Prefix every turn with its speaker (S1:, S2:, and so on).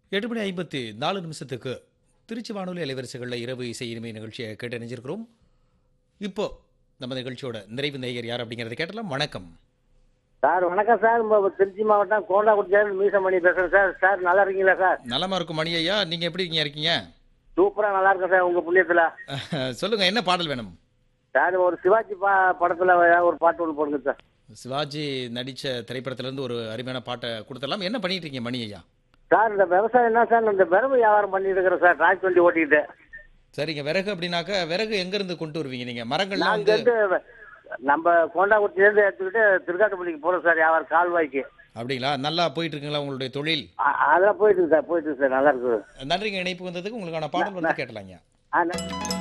S1: எட்டு மணி ஐம்பத்தி நாலு நிமிஷத்துக்கு திருச்சி வானொலி அலைவரிசைகளில் இரவு இசை இனிமை நிகழ்ச்சியை கேட்டு நினைஞ்சிருக்கிறோம் இப்போ நம்ம நிகழ்ச்சியோட நிறைவு நேயர் யார் அப்படிங்கிறத கேட்டலாம் வணக்கம்
S2: சார் வணக்கம் சார் நம்ம திருச்சி மாவட்டம் கோண்டாக்குடியிலேருந்து மீசமணி பேசுகிறேன் சார் சார் நல்லா இருக்கீங்களா சார்
S1: நலமா இருக்கும் மணி ஐயா நீங்க எப்படி இருக்கீங்க இருக்கீங்க
S2: சூப்பராக நல்லா இருக்கேன் சார் உங்கள் புண்ணியத்தில்
S1: சொல்லுங்க என்ன பாடல் வேணும்
S2: சார் ஒரு சிவாஜி பா படத்தில் ஒரு பாட்டு ஒன்று போடுங்க சார்
S1: சிவாஜி நடிச்ச திரைப்படத்திலிருந்து ஒரு அருமையான பாட்டை கொடுத்துடலாம் என்ன பண்ணிட்டு இருக்கீங்க மணி ஐயா
S2: சார் இந்த விவசாயம் என்ன சார் இந்த விரவு வியாபாரம் பண்ணிட்டு இருக்கிறேன் சார் டிராக்டர் வண்டி ஓட்டிக்கிட்டு
S1: சரிங்க விறகு அப்படின்னாக்க விறகு எங்க இருந்து கொண்டு வருவீங்க நீங்க மரங்கள்லாம்
S2: நான்
S1: வந்து
S2: இங்கேருந்து நம்ம கோண்டாக்குடியிலேருந்து எடுத்துக்கிட்டு திருக்காட்டுப்பள்ளிக்கு போகிறோம் சார் வியாபாரம் கால்வாய்க்கு
S1: அப்படிங்களா நல்லா போயிட்டு இருக்குங்களா உங்களுடைய தொழில்
S2: அ- அதெல்லாம் போயிட்டு இருக்கு சார் போயிட்டு இருக்கு சார் நல்லா இருக்குது
S1: நன்றிங்க இணைப்பு வந்ததுக்கு உங்களுக்கான பாடல் வந்து கேட்டலாங்க
S2: ஆ நன்றி